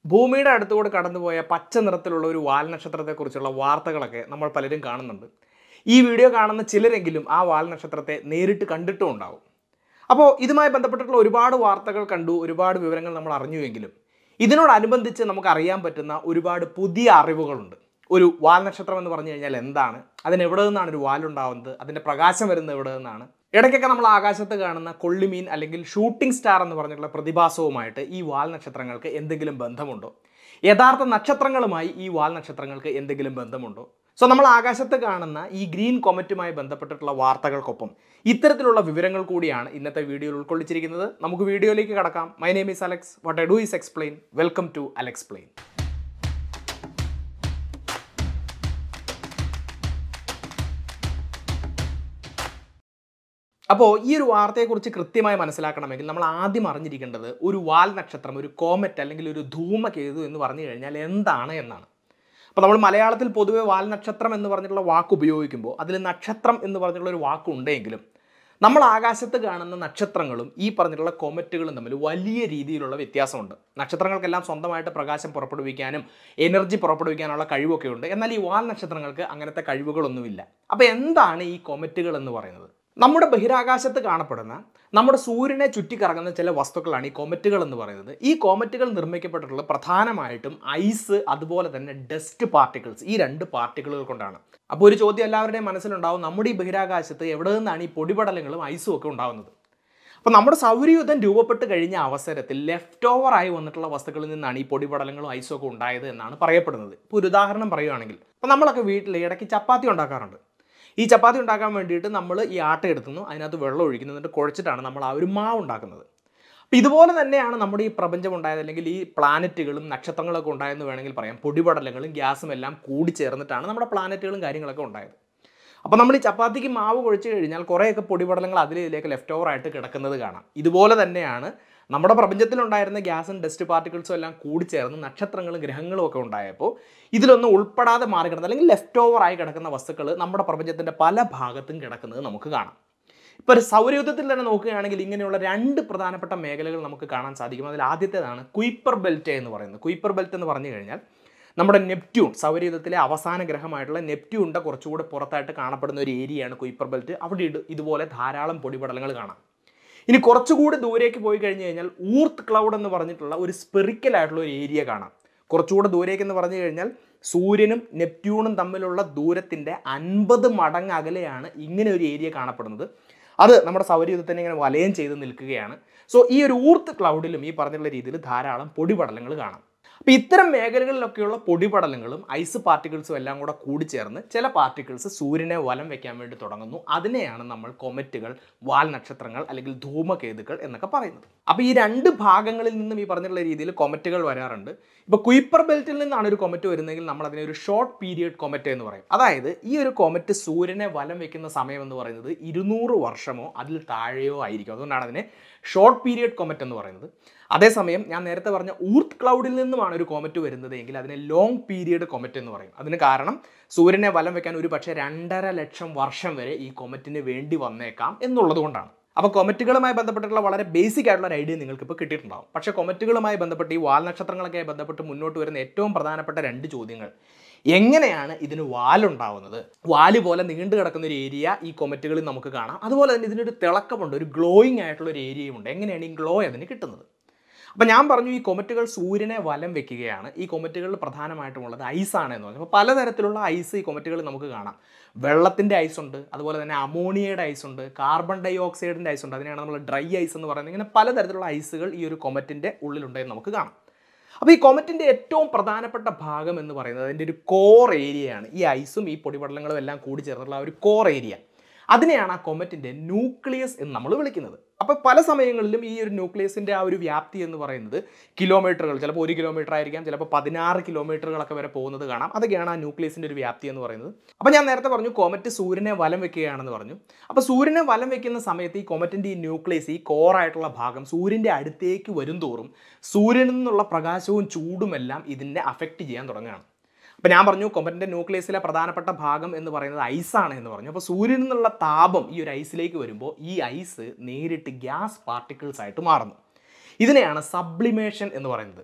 ഭൂമിയുടെ അടുത്തുകൂടെ കടന്നുപോയ പച്ച നിറത്തിലുള്ള ഒരു വാൽ നക്ഷത്രത്തെക്കുറിച്ചുള്ള വാർത്തകളൊക്കെ നമ്മൾ പലരും കാണുന്നുണ്ട് ഈ വീഡിയോ കാണുന്ന ചിലരെങ്കിലും ആ വാൽ നക്ഷത്രത്തെ നേരിട്ട് കണ്ടിട്ടും ഉണ്ടാവും അപ്പോൾ ഇതുമായി ബന്ധപ്പെട്ടിട്ടുള്ള ഒരുപാട് വാർത്തകൾ കണ്ടു ഒരുപാട് വിവരങ്ങൾ നമ്മൾ അറിഞ്ഞുവെങ്കിലും ഇതിനോടനുബന്ധിച്ച് നമുക്ക് അറിയാൻ പറ്റുന്ന ഒരുപാട് പുതിയ അറിവുകളുണ്ട് ഒരു വാൽ നക്ഷത്രം എന്ന് പറഞ്ഞു കഴിഞ്ഞാൽ എന്താണ് അതിന് എവിടെ നിന്നാണ് ഒരു വാലുണ്ടാവുന്നത് അതിൻ്റെ പ്രകാശം വരുന്നത് എവിടെ നിന്നാണ് ഇടയ്ക്കൊക്കെ നമ്മൾ ആകാശത്ത് കാണുന്ന കൊള്ളിമീൻ അല്ലെങ്കിൽ ഷൂട്ടിംഗ് സ്റ്റാർ എന്ന് പറഞ്ഞിട്ടുള്ള പ്രതിഭാസവുമായിട്ട് ഈ വാൽ നക്ഷത്രങ്ങൾക്ക് എന്തെങ്കിലും ബന്ധമുണ്ടോ യഥാർത്ഥ നക്ഷത്രങ്ങളുമായി ഈ വാൽ നക്ഷത്രങ്ങൾക്ക് എന്തെങ്കിലും ബന്ധമുണ്ടോ സോ നമ്മൾ ആകാശത്ത് കാണുന്ന ഈ ഗ്രീൻ കൊമറ്റുമായി ബന്ധപ്പെട്ടിട്ടുള്ള വാർത്തകൾക്കൊപ്പം ഇത്തരത്തിലുള്ള വിവരങ്ങൾ കൂടിയാണ് ഇന്നത്തെ വീഡിയോയിൽ ഉൾക്കൊള്ളിച്ചിരിക്കുന്നത് നമുക്ക് വീഡിയോയിലേക്ക് കടക്കാം my name is Alex what I do is explain welcome to Alexplain അപ്പോൾ ഈ ഒരു വാർത്തയെക്കുറിച്ച് കൃത്യമായി മനസ്സിലാക്കണമെങ്കിൽ നമ്മൾ ആദ്യം അറിഞ്ഞിരിക്കേണ്ടത് ഒരു വാൽ നക്ഷത്രം ഒരു കോമറ്റ് അല്ലെങ്കിൽ ഒരു ധൂമകേതു എന്ന് പറഞ്ഞു കഴിഞ്ഞാൽ എന്താണ് എന്നാണ് അപ്പോൾ നമ്മൾ മലയാളത്തിൽ പൊതുവെ വാൽ നക്ഷത്രം എന്ന് പറഞ്ഞിട്ടുള്ള വാക്ക് ഉപയോഗിക്കുമ്പോൾ അതിൽ നക്ഷത്രം എന്ന് പറഞ്ഞിട്ടുള്ള ഒരു വാക്കുണ്ടെങ്കിലും നമ്മൾ ആകാശത്ത് കാണുന്ന നക്ഷത്രങ്ങളും ഈ പറഞ്ഞിട്ടുള്ള കോമറ്റുകളും തമ്മിൽ വലിയ രീതിയിലുള്ള വ്യത്യാസമുണ്ട് നക്ഷത്രങ്ങൾക്കെല്ലാം സ്വന്തമായിട്ട് പ്രകാശം പുറപ്പെടുവിക്കാനും എനർജി പുറപ്പെടുവിക്കാനുള്ള കഴിവൊക്കെ ഉണ്ട് എന്നാൽ ഈ വാൽ നക്ഷത്രങ്ങൾക്ക് അങ്ങനത്തെ കഴിവുകളൊന്നുമില്ല അപ്പോൾ എന്താണ് ഈ കോമറ്റുകൾ എന്ന് പറയുന്നത് നമ്മുടെ ബഹിരാകാശത്ത് കാണപ്പെടുന്ന നമ്മുടെ സൂര്യനെ ചുറ്റിക്കറങ്ങുന്ന ചില വസ്തുക്കളാണ് ഈ കോമറ്റുകൾ എന്ന് പറയുന്നത് ഈ കോമറ്റുകൾ നിർമ്മിക്കപ്പെട്ടിട്ടുള്ളത് പ്രധാനമായിട്ടും ഐസ് അതുപോലെ തന്നെ ഡസ്റ്റ് പാർട്ടിക്കിൾസ് ഈ രണ്ട് പാർട്ടിക്കിളുകൾ കൊണ്ടാണ് അപ്പോൾ ഒരു ചോദ്യം എല്ലാവരുടെയും മനസ്സിലുണ്ടാവും നമ്മുടെ ഈ ബഹിരാകാശത്ത് എവിടെ നിന്നാണ് ഈ പൊടിപടലങ്ങളും ഐസും ഒക്കെ ഉണ്ടാകുന്നത് അപ്പോൾ നമ്മുടെ സൗരയൂഥം രൂപപ്പെട്ട് കഴിഞ്ഞ അവസരത്തിൽ ലെഫ്റ്റ് ഓവർ ആയി വന്നിട്ടുള്ള വസ്തുക്കളിൽ നിന്നാണ് ഈ പൊടിപടലങ്ങളും ഐസും ഒക്കെ ഉണ്ടായത് എന്നാണ് പറയപ്പെടുന്നത് ഇപ്പോൾ ഒരു ഉദാഹരണം പറയുകയാണെങ്കിൽ അപ്പോൾ നമ്മളൊക്കെ വീട്ടിൽ ഇടയ്ക്ക് ചപ്പാത്തി ഉണ്ടാക്കാറുണ്ട് ഈ ചപ്പാത്തി ഉണ്ടാക്കാൻ വേണ്ടിയിട്ട് നമ്മൾ ഈ ആട്ട എടുക്കുന്നു അതിനകത്ത് വെള്ളം ഒഴിക്കുന്നു എന്നിട്ട് കുഴച്ചിട്ടാണ് നമ്മൾ ആ ഒരു മാവ് ഉണ്ടാക്കുന്നത് അപ്പോൾ ഇതുപോലെ തന്നെയാണ് നമ്മുടെ ഈ പ്രപഞ്ചം ഉണ്ടായത് അല്ലെങ്കിൽ ഈ പ്ലാനറ്റുകളും നക്ഷത്രങ്ങളൊക്കെ ഉണ്ടായെന്ന് വേണമെങ്കിൽ പറയാം പൊടിപടലങ്ങളും ഗ്യാസും എല്ലാം കൂടി ചേർന്നിട്ടാണ് നമ്മുടെ പ്ലാനറ്റുകളും കാര്യങ്ങളൊക്കെ ഉണ്ടായത് അപ്പോൾ നമ്മൾ ഈ ചപ്പാത്തിക്ക് മാവ് കുഴച്ച് കഴിഞ്ഞാൽ കുറേയൊക്കെ പൊടിപടലങ്ങൾ അതിലേക്ക് ലെഫ്റ്റ് ഓവർ ആയിട്ട് കിടക്കുന്നത് കാണാം ഇതുപോലെ തന്നെയാണ് നമ്മുടെ പ്രപഞ്ചത്തിലുണ്ടായിരുന്ന ഗ്യാസും ഡസ്റ്റ് പാർട്ടിക്കിൾസും എല്ലാം കൂടി ചേർന്ന് നക്ഷത്രങ്ങളും ഗ്രഹങ്ങളും ഒക്കെ ഉണ്ടായപ്പോൾ ഇതിലൊന്നും ഉൾപ്പെടാതെ മാറി കിടന്നത് അല്ലെങ്കിൽ ലെഫ്റ്റ് ഓവർ ആയി കിടക്കുന്ന വസ്തുക്കൾ നമ്മുടെ പ്രപഞ്ചത്തിൻ്റെ പല ഭാഗത്തും കിടക്കുന്നത് നമുക്ക് കാണാം ഇപ്പോൾ ഒരു സൗരയൂഥത്തിൽ തന്നെ നോക്കുകയാണെങ്കിൽ ഇങ്ങനെയുള്ള രണ്ട് പ്രധാനപ്പെട്ട മേഖലകൾ നമുക്ക് കാണാൻ സാധിക്കും അതിൽ ആദ്യത്തേതാണ് കുയിപ്പർ ബെൽറ്റ് എന്ന് പറയുന്നത് കുയിപ്പർ ബെൽറ്റ് എന്ന് പറഞ്ഞു കഴിഞ്ഞാൽ നമ്മുടെ നെപ്റ്റ്യൂൺ സൗരയൂഥത്തിലെ അവസാന ഗ്രഹമായിട്ടുള്ള നെപ്റ്റ്യൂണിൻ്റെ കുറച്ചുകൂടെ പുറത്തായിട്ട് കാണപ്പെടുന്ന ഒരു ഏരിയയാണ് കുയിപ്പർ ബെൽറ്റ് അവിടെ ഇത് ഇതുപോലെ ധാരാളം പൊടിപടലങ്ങൾ കാണാം ഇനി കുറച്ചുകൂടി ദൂരേക്ക് പോയി കഴിഞ്ഞ് കഴിഞ്ഞാൽ ഊർത്ത് ക്ലൗഡ് എന്ന് പറഞ്ഞിട്ടുള്ള ഒരു സ്പെറിക്കൽ ആയിട്ടുള്ള ഒരു ഏരിയ കാണാം കുറച്ചുകൂടെ ദൂരേക്ക് എന്ന് പറഞ്ഞു കഴിഞ്ഞാൽ സൂര്യനും നെപ്റ്റ്യൂണും തമ്മിലുള്ള ദൂരത്തിൻ്റെ അൻപത് മടങ്ങ് അകലെയാണ് ഇങ്ങനെ ഒരു ഏരിയ കാണപ്പെടുന്നത് അത് നമ്മുടെ സൗരയൂഥത്തിനെ ഇങ്ങനെ വലയം ചെയ്ത് നിൽക്കുകയാണ് സോ ഈ ഒരു ഊർത്ത് ക്ലൗഡിലും ഈ പറഞ്ഞിട്ടുള്ള രീതിയിൽ ധാരാളം പൊടിപടലങ്ങൾ കാണാം അപ്പോൾ ഇത്തരം മേഖലകളിലൊക്കെയുള്ള പൊടിപടലങ്ങളും ഐസ് പാർട്ടിക്കിൾസും എല്ലാം കൂടെ കൂടിച്ചേർന്ന് ചില പാർട്ടിക്കിൾസ് സൂര്യനെ വലം വെക്കാൻ വേണ്ടി തുടങ്ങുന്നു അതിനെയാണ് നമ്മൾ കൊമറ്റുകൾ വാൽ നക്ഷത്രങ്ങൾ അല്ലെങ്കിൽ ധൂമകേതുക്കൾ എന്നൊക്കെ പറയുന്നത് അപ്പോൾ ഈ രണ്ട് ഭാഗങ്ങളിൽ നിന്നും ഈ പറഞ്ഞിട്ടുള്ള രീതിയിൽ കൊമറ്റുകൾ വരാറുണ്ട് ഇപ്പോൾ കുയിപ്പർ ബെൽറ്റിൽ നിന്നാണ് ഒരു കൊമറ്റ് വരുന്നതെങ്കിൽ നമ്മൾ അതിനെ ഒരു ഷോർട്ട് പീരിയഡ് കൊമറ്റ് എന്ന് പറയും അതായത് ഈ ഒരു കൊമറ്റ് സൂര്യനെ വലം വെക്കുന്ന സമയം എന്ന് പറയുന്നത് ഇരുന്നൂറ് വർഷമോ അതിൽ താഴെയോ ആയിരിക്കും അതുകൊണ്ടാണ് അതിനെ ഷോർട്ട് പീരിയഡ് കൊമറ്റ് എന്ന് പറയുന്നത് അതേസമയം ഞാൻ നേരത്തെ പറഞ്ഞ ഊർത്ത് ക്ലൗഡിൽ നിന്നുമാണ് ഒരു കോമറ്റ് വരുന്നത് എങ്കിൽ അതിനെ ലോങ് പീരിയഡ് കൊമറ്റ് എന്ന് പറയും അതിന് കാരണം സൂര്യനെ വലം വെക്കാൻ ഒരു പക്ഷേ രണ്ടര ലക്ഷം വർഷം വരെ ഈ കൊമറ്റിന് വേണ്ടി വന്നേക്കാം എന്നുള്ളത് കൊണ്ടാണ് അപ്പോൾ കൊമറ്റുകളുമായി ബന്ധപ്പെട്ടിട്ടുള്ള വളരെ ബേസിക് ആയിട്ടുള്ള ഒരു ഐഡിയ നിങ്ങൾക്ക് ഇപ്പോൾ കിട്ടിയിട്ടുണ്ടാവും പക്ഷേ കൊമറ്റുകളുമായി ബന്ധപ്പെട്ട് ഈ വാൽ നക്ഷത്രങ്ങളൊക്കെ ബന്ധപ്പെട്ട് മുന്നോട്ട് വരുന്ന ഏറ്റവും പ്രധാനപ്പെട്ട രണ്ട് ചോദ്യങ്ങൾ എങ്ങനെയാണ് ഇതിന് വാലുണ്ടാവുന്നത് വാല് പോലെ നീണ്ടു കിടക്കുന്ന ഒരു ഏരിയ ഈ കൊമറ്റുകളിൽ നമുക്ക് കാണാം അതുപോലെ തന്നെ ഇതിനൊരു തിളക്കമുണ്ട് ഒരു ഗ്ലോയിങ് ആയിട്ടുള്ള ഒരു ഏരിയയും ഉണ്ട് എങ്ങനെയാണ് ഈ ഗ്ലോ അതിന് കിട്ടുന്നത് അപ്പോൾ ഞാൻ പറഞ്ഞു ഈ കൊമറ്റുകൾ സൂര്യനെ വലം വെക്കുകയാണ് ഈ കൊമറ്റുകളിൽ പ്രധാനമായിട്ടുമുള്ളത് ഐസാണ് എന്ന് പറഞ്ഞു അപ്പോൾ പലതരത്തിലുള്ള ഐസ് ഈ കൊമറ്റുകളിൽ നമുക്ക് കാണാം വെള്ളത്തിൻ്റെ ഐസ് ഉണ്ട് അതുപോലെ തന്നെ അമോണിയയുടെ ഐസ് ഉണ്ട് കാർബൺ ഡൈ ഓക്സൈഡിൻ്റെ ഐസ് ഉണ്ട് അതിനെയാണ് നമ്മൾ ഡ്രൈ ഐസ് എന്ന് പറയുന്നത് ഇങ്ങനെ പലതരത്തിലുള്ള ഐസുകൾ ഈ ഒരു കൊമറ്റിൻ്റെ ഉള്ളിലുണ്ടെന്ന് നമുക്ക് കാണാം അപ്പോൾ ഈ കൊമറ്റിൻ്റെ ഏറ്റവും പ്രധാനപ്പെട്ട ഭാഗം എന്ന് പറയുന്നത് അതിൻ്റെ ഒരു കോർ ഏരിയയാണ് ഈ ഐസും ഈ പൊടിപടലങ്ങളും എല്ലാം കൂടി ചേർന്നിട്ടുള്ള ആ ഒരു കോർ ഏരിയ അതിനെയാണ് ആ കൊമറ്റിൻ്റെ ന്യൂക്ലിയസ് എന്ന് നമ്മൾ വിളിക്കുന്നത് അപ്പോൾ പല സമയങ്ങളിലും ഈ ഒരു ന്യൂക്ലിയസിൻ്റെ ആ ഒരു വ്യാപ്തി എന്ന് പറയുന്നത് കിലോമീറ്ററുകൾ ചിലപ്പോൾ ഒരു കിലോമീറ്റർ ആയിരിക്കാം ചിലപ്പോൾ പതിനാറ് കിലോമീറ്ററുകളൊക്കെ വരെ പോകുന്നത് കാണാം അതൊക്കെയാണ് ആ ന്യൂക്ലിയസിൻ്റെ ഒരു വ്യാപ്തി എന്ന് പറയുന്നത് അപ്പോൾ ഞാൻ നേരത്തെ പറഞ്ഞു കോമറ്റ് സൂര്യനെ വലം വെക്കുകയാണെന്ന് പറഞ്ഞു അപ്പോൾ സൂര്യനെ വലം വെക്കുന്ന സമയത്ത് ഈ കോമറ്റിൻ്റെ ഈ ന്യൂക്ലിയസ് ഈ കോറായിട്ടുള്ള ഭാഗം സൂര്യൻ്റെ അടുത്തേക്ക് വരും തോറും സൂര്യനിൽ നിന്നുള്ള പ്രകാശവും ചൂടുമെല്ലാം ഇതിനെ അഫക്റ്റ് ചെയ്യാൻ തുടങ്ങുകയാണ് അപ്പോൾ ഞാൻ പറഞ്ഞു കൊമ്പൻ്റെ ന്യൂക്ലിയസിലെ പ്രധാനപ്പെട്ട ഭാഗം എന്ന് പറയുന്നത് ഐസാണ് എന്ന് പറഞ്ഞു അപ്പോൾ സൂര്യനിൽ നിന്നുള്ള താപം ഈ ഒരു ഐസിലേക്ക് വരുമ്പോൾ ഈ ഐസ് നേരിട്ട് ഗ്യാസ് പാർട്ടിക്കിൾസ് ആയിട്ട് മാറുന്നു ഇതിനെയാണ് സബ്ലിമേഷൻ എന്ന് പറയുന്നത്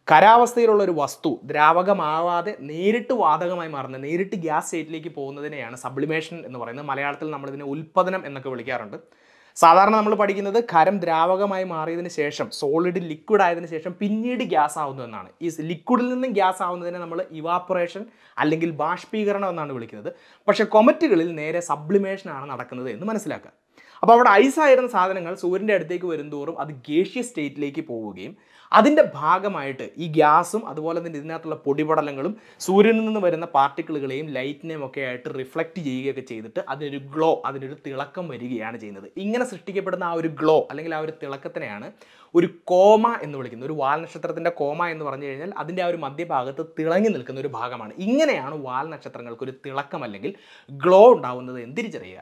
ഖരാവസ്ഥയിലുള്ള ഒരു വസ്തു ദ്രാവകമാവാതെ നേരിട്ട് വാതകമായി മാറുന്നത് നേരിട്ട് ഗ്യാസ് സ്റ്റേറ്റിലേക്ക് പോകുന്നതിനെയാണ് സബ്ലിമേഷൻ എന്ന് പറയുന്നത് മലയാളത്തിൽ നമ്മളിതിനെ ഉൽപ്പതനം എന്നൊക്കെ വിളിക്കാറുണ്ട് സാധാരണ നമ്മൾ പഠിക്കുന്നത് ഖരം ദ്രാവകമായി മാറിയതിന് ശേഷം സോളിഡ് ലിക്വിഡ് ആയതിനു ശേഷം പിന്നീട് ഗ്യാസ് ആവുന്നു എന്നാണ് ഈ ലിക്വിഡിൽ നിന്നും ഗ്യാസ് ആവുന്നതിനെ നമ്മൾ ഇവാപ്പറേഷൻ അല്ലെങ്കിൽ ബാഷ്പീകരണം എന്നാണ് വിളിക്കുന്നത് പക്ഷേ കൊമറ്റുകളിൽ നേരെ സബ്ലിമേഷൻ ആണ് നടക്കുന്നത് എന്ന് മനസ്സിലാക്കുക അപ്പോൾ അവിടെ ഐസായിരുന്ന സാധനങ്ങൾ സൂര്യൻ്റെ അടുത്തേക്ക് വരുന്തോറും അത് ഗേഷ്യ സ്റ്റേറ്റിലേക്ക് പോവുകയും അതിൻ്റെ ഭാഗമായിട്ട് ഈ ഗ്യാസും അതുപോലെ തന്നെ ഇതിനകത്തുള്ള പൊടിപടലങ്ങളും സൂര്യനിൽ നിന്ന് വരുന്ന പാർട്ടിക്കിളുകളെയും ലൈറ്റിനെയും ഒക്കെ ആയിട്ട് റിഫ്ലക്റ്റ് ചെയ്യുകയൊക്കെ ചെയ്തിട്ട് അതിനൊരു ഗ്ലോ അതിനൊരു തിളക്കം വരികയാണ് ചെയ്യുന്നത് ഇങ്ങനെ സൃഷ്ടിക്കപ്പെടുന്ന ആ ഒരു ഗ്ലോ അല്ലെങ്കിൽ ആ ഒരു തിളക്കത്തിനെയാണ് ഒരു കോമ എന്ന് വിളിക്കുന്നത് ഒരു വാൽ നക്ഷത്രത്തിൻ്റെ കോമ എന്ന് പറഞ്ഞു കഴിഞ്ഞാൽ അതിൻ്റെ ആ ഒരു മധ്യഭാഗത്ത് തിളങ്ങി നിൽക്കുന്ന ഒരു ഭാഗമാണ് ഇങ്ങനെയാണ് വാൽ നക്ഷത്രങ്ങൾക്ക് ഒരു തിളക്കം അല്ലെങ്കിൽ ഗ്ലോ ഉണ്ടാവുന്നത് എന്ന് തിരിച്ചറിയുക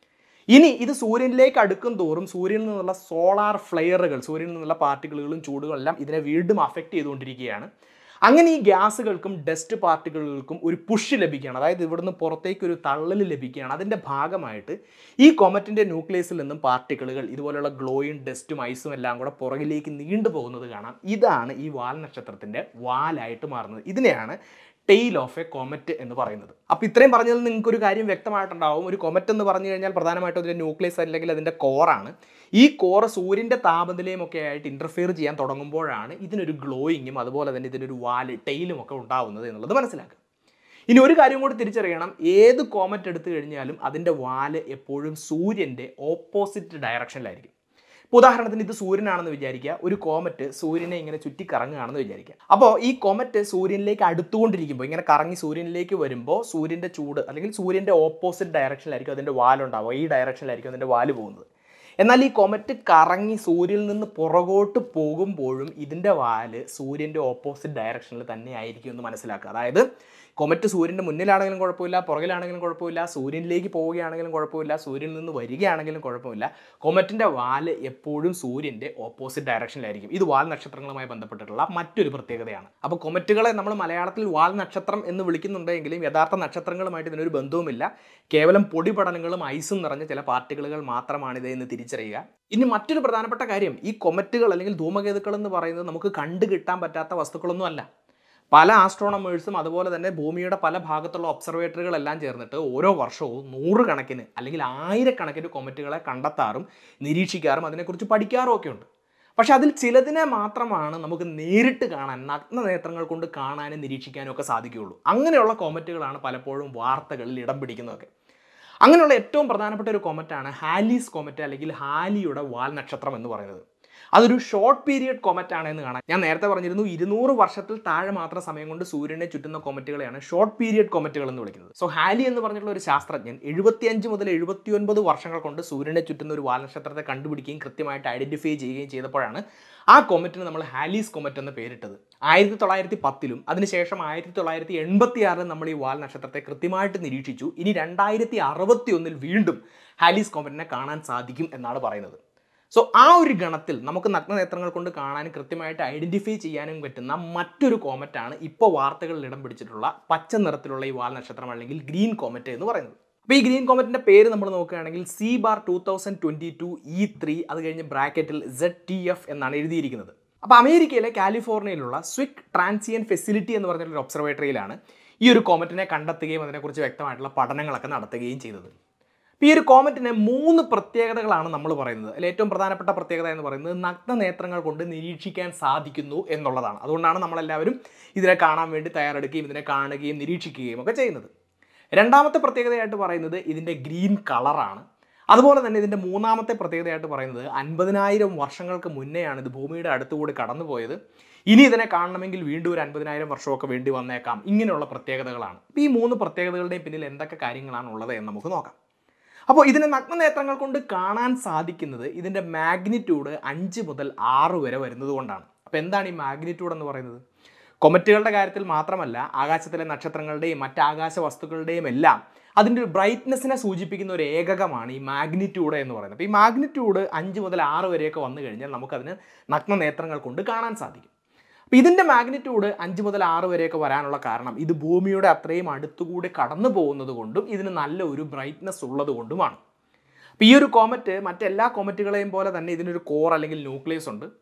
ഇനി ഇത് സൂര്യനിലേക്ക് അടുക്കും തോറും സൂര്യനിൽ നിന്നുള്ള സോളാർ ഫ്ലെയറുകൾ സൂര്യനിൽ നിന്നുള്ള പാർട്ടിക്കിളുകളും ചൂടുകളും എല്ലാം ഇതിനെ വീണ്ടും അഫക്റ്റ് ചെയ്തുകൊണ്ടിരിക്കുകയാണ് അങ്ങനെ ഈ ഗ്യാസുകൾക്കും ഡസ്റ്റ് പാർട്ടിക്കിളുകൾക്കും ഒരു പുഷ് ലഭിക്കുകയാണ് അതായത് ഇവിടുന്ന് പുറത്തേക്ക് ഒരു തള്ളൽ ലഭിക്കുകയാണ് അതിൻ്റെ ഭാഗമായിട്ട് ഈ കൊമറ്റിൻ്റെ ന്യൂക്ലിയസിൽ നിന്നും പാർട്ടിക്കിളുകൾ ഇതുപോലെയുള്ള ഗ്ലോയും ഡസ്റ്റും ഐസും എല്ലാം കൂടെ പുറകിലേക്ക് നീണ്ടു പോകുന്നത് കാണാം ഇതാണ് ഈ വാൽ നക്ഷത്രത്തിൻ്റെ വാലായിട്ട് മാറുന്നത് ഇതിനെയാണ് ടെയിൽ ഓഫ് എ കോമറ്റ് എന്ന് പറയുന്നത് അപ്പോൾ ഇത്രയും പറഞ്ഞതിൽ നിങ്ങൾക്ക് ഒരു കാര്യം വ്യക്തമായിട്ടുണ്ടാവും ഒരു കൊമറ്റ് എന്ന് പറഞ്ഞു കഴിഞ്ഞാൽ പ്രധാനമായിട്ടും അതിൻ്റെ ന്യൂക്ലിയസ് അല്ലെങ്കിൽ അതിൻ്റെ കോറാണ് ഈ കോറ് സൂര്യൻ്റെ താപനിലയും ഒക്കെ ആയിട്ട് ഇൻ്റർഫിയർ ചെയ്യാൻ തുടങ്ങുമ്പോഴാണ് ഇതിനൊരു ഗ്ലോയിങ്ങും അതുപോലെ തന്നെ ഇതിനൊരു വാല് ടെയിലും ഒക്കെ ഉണ്ടാവുന്നത് എന്നുള്ളത് മനസ്സിലാക്കുക ഇനി ഒരു കാര്യം കൂടി തിരിച്ചറിയണം ഏത് കോമറ്റ് എടുത്തു കഴിഞ്ഞാലും അതിൻ്റെ വാല് എപ്പോഴും സൂര്യൻ്റെ ഓപ്പോസിറ്റ് ഡയറക്ഷനിലായിരിക്കും ഇപ്പോൾ ഉദാഹരണത്തിന് ഇത് സൂര്യനാണെന്ന് വിചാരിക്കുക ഒരു കോമറ്റ് സൂര്യനെ ഇങ്ങനെ ചുറ്റി കറങ്ങുകയാണെന്ന് വിചാരിക്കുക അപ്പോൾ ഈ കോമറ്റ് സൂര്യനിലേക്ക് അടുത്തുകൊണ്ടിരിക്കുമ്പോൾ ഇങ്ങനെ കറങ്ങി സൂര്യനിലേക്ക് വരുമ്പോൾ സൂര്യൻ്റെ ചൂട് അല്ലെങ്കിൽ സൂര്യൻ്റെ ഓപ്പോസിറ്റ് ഡയറക്ഷനിലായിരിക്കും അതിൻ്റെ വാലുണ്ടാവുക ഈ ഡയറക്ഷനിലായിരിക്കും അതിൻ്റെ വാല് പോകുന്നത് എന്നാൽ ഈ കൊമറ്റ് കറങ്ങി സൂര്യനിൽ നിന്ന് പുറകോട്ട് പോകുമ്പോഴും ഇതിൻ്റെ വാല് സൂര്യൻ്റെ ഓപ്പോസിറ്റ് ഡയറക്ഷനിൽ തന്നെ ആയിരിക്കും എന്ന് മനസ്സിലാക്കുക അതായത് കൊമറ്റ് സൂര്യൻ്റെ മുന്നിലാണെങ്കിലും കുഴപ്പമില്ല പുറകിലാണെങ്കിലും കുഴപ്പമില്ല സൂര്യനിലേക്ക് പോവുകയാണെങ്കിലും കുഴപ്പമില്ല സൂര്യനിൽ നിന്ന് വരികയാണെങ്കിലും കുഴപ്പമില്ല കൊമറ്റിൻ്റെ വാല് എപ്പോഴും സൂര്യൻ്റെ ഓപ്പോസിറ്റ് ഡയറക്ഷനിലായിരിക്കും ഇത് വാൽ നക്ഷത്രങ്ങളുമായി ബന്ധപ്പെട്ടിട്ടുള്ള മറ്റൊരു പ്രത്യേകതയാണ് അപ്പോൾ കൊമറ്റുകളെ നമ്മൾ മലയാളത്തിൽ വാൽ നക്ഷത്രം എന്ന് വിളിക്കുന്നുണ്ടെങ്കിലും യഥാർത്ഥ നക്ഷത്രങ്ങളുമായിട്ട് ഇതിനൊരു ബന്ധവുമില്ല കേവലം പൊടിപടലങ്ങളും ഐസും നിറഞ്ഞ ചില പാർട്ടിക്കിളുകൾ മാത്രമാണ് ഇത് എന്ന് തിരിച്ചറിയുക ഇനി മറ്റൊരു പ്രധാനപ്പെട്ട കാര്യം ഈ കൊമറ്റുകൾ അല്ലെങ്കിൽ ധൂമകേതുക്കൾ എന്ന് പറയുന്നത് നമുക്ക് കണ്ടു കിട്ടാൻ പറ്റാത്ത വസ്തുക്കളൊന്നും അല്ല പല ആസ്ട്രോണമേഴ്സും അതുപോലെ തന്നെ ഭൂമിയുടെ പല ഭാഗത്തുള്ള ഒബ്സർവേറ്ററികളെല്ലാം ചേർന്നിട്ട് ഓരോ വർഷവും നൂറുകണക്കിന് അല്ലെങ്കിൽ ആയിരക്കണക്കിന് കൊമറ്റുകളെ കണ്ടെത്താറും നിരീക്ഷിക്കാറും അതിനെക്കുറിച്ച് പഠിക്കാറും ഒക്കെ ഉണ്ട് പക്ഷെ അതിൽ ചിലതിനെ മാത്രമാണ് നമുക്ക് നേരിട്ട് കാണാൻ നഗ്ന നേത്രങ്ങൾ കൊണ്ട് കാണാനും നിരീക്ഷിക്കാനും ഒക്കെ സാധിക്കുകയുള്ളൂ അങ്ങനെയുള്ള കോമറ്റുകളാണ് പലപ്പോഴും വാർത്തകളിൽ ഇടം പിടിക്കുന്നതൊക്കെ അങ്ങനെയുള്ള ഏറ്റവും പ്രധാനപ്പെട്ട ഒരു കോമറ്റാണ് ഹാലീസ് കോമറ്റ് അല്ലെങ്കിൽ ഹാലിയുടെ വാൽ നക്ഷത്രം എന്ന് പറയുന്നത് അതൊരു ഷോർട്ട് പീരിയഡ് കൊമറ്റ് ആണ് എന്ന് കാണാം ഞാൻ നേരത്തെ പറഞ്ഞിരുന്നു ഇരുന്നൂറ് വർഷത്തിൽ താഴെ മാത്രം സമയം കൊണ്ട് സൂര്യനെ ചുറ്റുന്ന കൊമറ്റുകളെയാണ് ഷോർട്ട് പീരിയഡ് കൊമറ്റുകൾ എന്ന് വിളിക്കുന്നത് സോ ഹാലി എന്ന് പറഞ്ഞിട്ടുള്ള ഒരു ശാസ്ത്രജ്ഞൻ എഴുപത്തിയഞ്ച് മുതൽ എഴുപത്തിയൊൻപത് വർഷങ്ങൾ കൊണ്ട് സൂര്യനെ ചുറ്റുന്ന ഒരു വാൽനക്ഷത്രത്തെ കണ്ടുപിടിക്കുകയും കൃത്യമായിട്ട് ഐഡന്റിഫൈ ചെയ്യുകയും ചെയ്തപ്പോഴാണ് ആ കൊമറ്റിന് നമ്മൾ ഹാലീസ് കൊമറ്റ് എന്ന് പേരിട്ടത് ആയിരത്തി തൊള്ളായിരത്തി പത്തിലും അതിനുശേഷം ആയിരത്തി തൊള്ളായിരത്തി എൺപത്തി ആറിലും നമ്മൾ ഈ വാൽ നക്ഷത്രത്തെ കൃത്യമായിട്ട് നിരീക്ഷിച്ചു ഇനി രണ്ടായിരത്തി അറുപത്തി ഒന്നിൽ വീണ്ടും ഹാലീസ് കൊമറ്റിനെ കാണാൻ സാധിക്കും എന്നാണ് പറയുന്നത് സോ ആ ഒരു ഗണത്തിൽ നമുക്ക് നഗ്നനേത്രങ്ങൾ കൊണ്ട് കാണാനും കൃത്യമായിട്ട് ഐഡന്റിഫൈ ചെയ്യാനും പറ്റുന്ന മറ്റൊരു കോമറ്റാണ് ഇപ്പോൾ വാർത്തകളിൽ ഇടം പിടിച്ചിട്ടുള്ള പച്ച നിറത്തിലുള്ള ഈ വാൽ നക്ഷത്രം അല്ലെങ്കിൽ ഗ്രീൻ കോമറ്റ് എന്ന് പറയുന്നത് അപ്പോൾ ഈ ഗ്രീൻ കോമറ്റിന്റെ പേര് നമ്മൾ നോക്കുകയാണെങ്കിൽ C bar two thousand twenty two E three അത് കഴിഞ്ഞ് ബ്രാക്കറ്റിൽ സെഡ് ടി എഫ് എന്നാണ് എഴുതിയിരിക്കുന്നത് അപ്പോൾ അമേരിക്കയിലെ കാലിഫോർണിയയിലുള്ള സ്വിക് ട്രാൻസിയൻ ഫെസിലിറ്റി എന്ന് പറഞ്ഞിട്ടുള്ള ഒബ്സർവേറ്ററിയിലാണ് ഈ ഒരു കോമറ്റിനെ കണ്ടെത്തുകയും അതിനെക്കുറിച്ച് വ്യക്തമായിട്ടുള്ള പഠനങ്ങളൊക്കെ നടത്തുകയും ചെയ്തത് അപ്പോൾ ഈ ഒരു കോമറ്റിന് മൂന്ന് പ്രത്യേകതകളാണ് നമ്മൾ പറയുന്നത് അതിൽ ഏറ്റവും പ്രധാനപ്പെട്ട പ്രത്യേകത എന്ന് പറയുന്നത് നഗ്ന നേത്രങ്ങൾ കൊണ്ട് നിരീക്ഷിക്കാൻ സാധിക്കുന്നു എന്നുള്ളതാണ് അതുകൊണ്ടാണ് നമ്മളെല്ലാവരും ഇതിനെ കാണാൻ വേണ്ടി തയ്യാറെടുക്കുകയും ഇതിനെ കാണുകയും നിരീക്ഷിക്കുകയും ഒക്കെ ചെയ്യുന്നത് രണ്ടാമത്തെ പ്രത്യേകതയായിട്ട് പറയുന്നത് ഇതിൻ്റെ ഗ്രീൻ കളറാണ് അതുപോലെ തന്നെ ഇതിൻ്റെ മൂന്നാമത്തെ പ്രത്യേകതയായിട്ട് പറയുന്നത് അൻപതിനായിരം വർഷങ്ങൾക്ക് മുന്നെയാണ് ഇത് ഭൂമിയുടെ അടുത്തുകൂടി കടന്നുപോയത് ഇനി ഇതിനെ കാണണമെങ്കിൽ വീണ്ടും ഒരു അൻപതിനായിരം വർഷമൊക്കെ വേണ്ടി വന്നേക്കാം ഇങ്ങനെയുള്ള പ്രത്യേകതകളാണ് അപ്പോൾ ഈ മൂന്ന് പ്രത്യേകതകളുടെയും പിന്നിൽ എന്തൊക്കെ കാര്യങ്ങളാണ് ഉള്ളത് എന്ന് നമുക്ക് നോക്കാം അപ്പോൾ ഇതിനെ നഗ്നനേത്രങ്ങൾ കൊണ്ട് കാണാൻ സാധിക്കുന്നത് ഇതിൻ്റെ മാഗ്നിറ്റ്യൂഡ് അഞ്ച് മുതൽ ആറ് വരെ വരുന്നത് കൊണ്ടാണ് അപ്പോൾ എന്താണ് ഈ മാഗ്നിറ്റ്യൂഡ് എന്ന് പറയുന്നത് കൊമറ്റുകളുടെ കാര്യത്തിൽ മാത്രമല്ല ആകാശത്തിലെ നക്ഷത്രങ്ങളുടെയും മറ്റ് ആകാശ വസ്തുക്കളുടെയും എല്ലാം അതിൻ്റെ ഒരു ബ്രൈറ്റ്നെസ്സിനെ സൂചിപ്പിക്കുന്ന ഒരു ഏകകമാണ് ഈ മാഗ്നിറ്റ്യൂഡ് എന്ന് പറയുന്നത് അപ്പോൾ ഈ മാഗ്നിറ്റ്യൂഡ് അഞ്ച് മുതൽ ആറ് വരെയൊക്കെ വന്നു കഴിഞ്ഞാൽ നമുക്കതിന് നഗ്നനേത്രങ്ങൾ കൊണ്ട് കാണാൻ സാധിക്കും അപ്പോൾ ഇതിൻ്റെ മാഗ്നിറ്റ്യൂഡ് അഞ്ച് മുതൽ ആറ് വരെയൊക്കെ വരാനുള്ള കാരണം ഇത് ഭൂമിയുടെ അത്രയും അടുത്തുകൂടി കടന്നു പോകുന്നത് കൊണ്ടും ഇതിന് നല്ല ഒരു ബ്രൈറ്റ്നെസ് ഉള്ളത് കൊണ്ടുമാണ് അപ്പോൾ ഈ ഒരു കോമറ്റ് മറ്റെല്ലാ കോമറ്റുകളെയും പോലെ തന്നെ ഇതിനൊരു കോർ അല്ലെങ്കിൽ ന്യൂക്ലിയസ് ഉണ്ട്